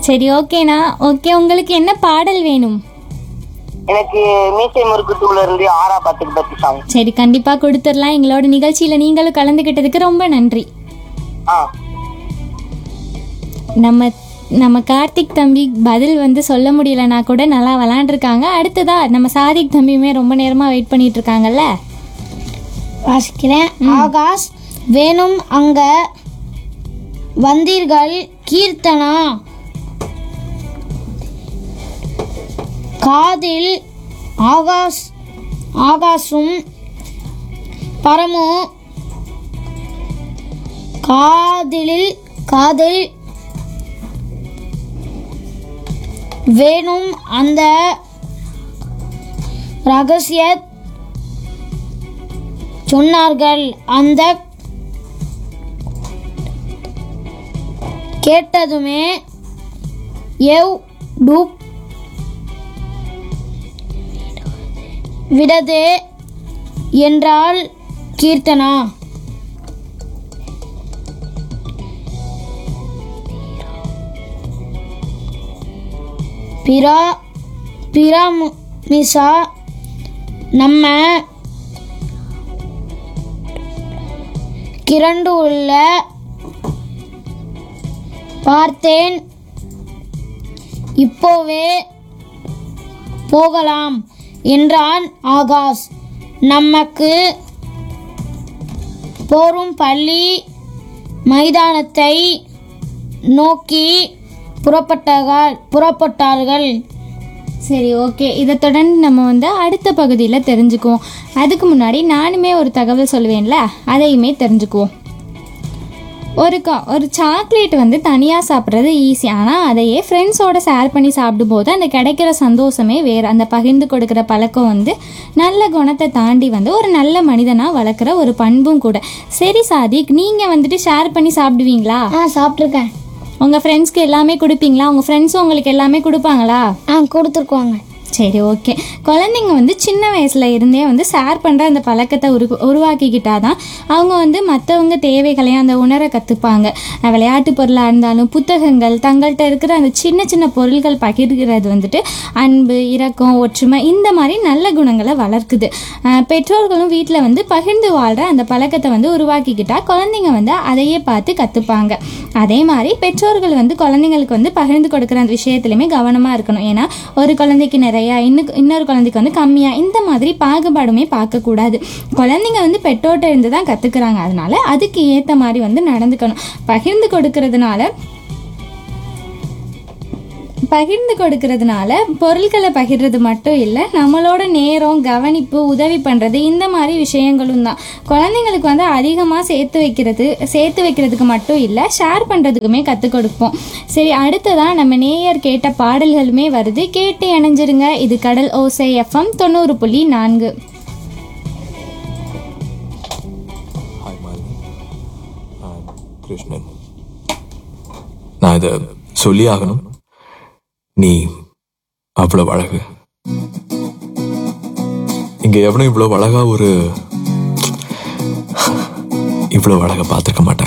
சரி ஓகேண்ணா ஓகே உங்களுக்கு என்ன பாடல் வேணும் எனக்கு மீசை முறுக்கு டூல இருந்து ஆறா பத்துக்கு பத்து சாங் சரி கண்டிப்பாக கொடுத்துடலாம் எங்களோட நிகழ்ச்சியில் நீங்களும் கலந்துக்கிட்டதுக்கு ரொம்ப நன்றி ஆ நம்ம நம்ம கார்த்திக் தம்பி பதில் வந்து சொல்ல முடியலனா கூட நல்லா விளாண்டுருக்காங்க அடுத்ததா நம்ம சாதிக் தம்பியுமே ரொம்ப நேரமாக வெயிட் பண்ணிட்டு இருக்காங்கல்ல வாசிக்கிறேன் ஆகாஷ் வேணும் அங்க வந்தீர்கள் கீர்த்தனா காதில் ஆகாஷ் ஆகாஷும் பரமு காதிலில் காதில் வேணும் அந்த ரகசிய சொன்னார்கள் அந்த கேட்டதுமே எவ் டூப் விடது என்றால் கீர்த்தனா பிரா பிரமிசா நம்ம கிரண்டு உள்ள பார்த்தேன் இப்போவே போகலாம் என்றான் ஆகாஷ் நமக்கு போரும் பள்ளி மைதானத்தை நோக்கி புறப்பட்டார்கள் புறப்பட்டார்கள் சரி ஓகே இதை தொடர்ந்து நம்ம வந்து அடுத்த பகுதியில் தெரிஞ்சுக்குவோம் அதுக்கு முன்னாடி நானுமே ஒரு தகவல் சொல்லுவேன்ல அதையுமே தெரிஞ்சுக்குவோம் ஒரு கா ஒரு சாக்லேட் வந்து தனியாக சாப்பிட்றது ஈஸி ஆனால் அதையே ஃப்ரெண்ட்ஸோட ஷேர் பண்ணி சாப்பிடும்போது அந்த கிடைக்கிற சந்தோஷமே வேறு அந்த பகிர்ந்து கொடுக்குற பழக்கம் வந்து நல்ல குணத்தை தாண்டி வந்து ஒரு நல்ல மனிதனாக வளர்க்குற ஒரு பண்பும் கூட சரி சாதிக் நீங்கள் வந்துட்டு ஷேர் பண்ணி சாப்பிடுவீங்களா ஆ சாப்பிட்ருக்கேன் உங்கள் ஃப்ரெண்ட்ஸ்க்கு எல்லாமே கொடுப்பீங்களா உங்கள் ஃப்ரெண்ட்ஸும் உங்களுக்கு எல்லாமே கொடுப்பாங்களா ஆ கொடுத்துருக்குவாங்க சரி ஓகே குழந்தைங்க வந்து சின்ன வயசுல இருந்தே வந்து ஷேர் பண்ணுற அந்த பழக்கத்தை உரு உருவாக்கிக்கிட்டாதான் அவங்க வந்து மற்றவங்க தேவைகளையும் அந்த உணர கற்றுப்பாங்க விளையாட்டு பொருளாக இருந்தாலும் புத்தகங்கள் தங்கள்கிட்ட இருக்கிற அந்த சின்ன சின்ன பொருள்கள் பகிர்கிறது வந்துட்டு அன்பு இரக்கம் ஒற்றுமை இந்த மாதிரி நல்ல குணங்களை வளர்க்குது அஹ் பெற்றோர்களும் வீட்டில் வந்து பகிர்ந்து வாழ்கிற அந்த பழக்கத்தை வந்து உருவாக்கிக்கிட்டா குழந்தைங்க வந்து அதையே பார்த்து கற்றுப்பாங்க அதே மாதிரி பெற்றோர்கள் வந்து குழந்தைங்களுக்கு வந்து பகிர்ந்து கொடுக்குற அந்த விஷயத்துலையுமே கவனமாக இருக்கணும் ஏன்னா ஒரு குழந்தைக்கு நிறையா இன்னும் இன்னொரு குழந்தைக்கு வந்து கம்மியாக இந்த மாதிரி பாகுபாடுமே பார்க்கக்கூடாது குழந்தைங்க வந்து பெற்றோர்கிட்ட இருந்து தான் கற்றுக்குறாங்க அதனால அதுக்கு ஏற்ற மாதிரி வந்து நடந்துக்கணும் பகிர்ந்து கொடுக்கறதுனால பகிர்ந்து கொடுக்கறதுனால பொருட்களை பகிர்றது மட்டும் இல்லை நம்மளோட நேரம் கவனிப்பு உதவி பண்ணுறது இந்த மாதிரி விஷயங்களும் தான் குழந்தைங்களுக்கு வந்து அதிகமாக சேர்த்து வைக்கிறது சேர்த்து வைக்கிறதுக்கு மட்டும் இல்லை ஷேர் பண்ணுறதுக்குமே கற்றுக் கொடுப்போம் சரி அடுத்ததான் நம்ம நேயர் கேட்ட பாடல்களுமே வருது கேட்டு இணைஞ்சிருங்க இது கடல் ஓசை எஃப்எம் தொண்ணூறு புள்ளி நான்கு ஹாய் மாலினி நான் கிருஷ்ணன் நான் இதை சொல்லி ஆகணும் நீ அவ்வளவு அழகு இங்க எவனும் இவ்வளவு அழகா ஒரு இவ்வளவு அழகா பார்த்துருக்க மாட்டான்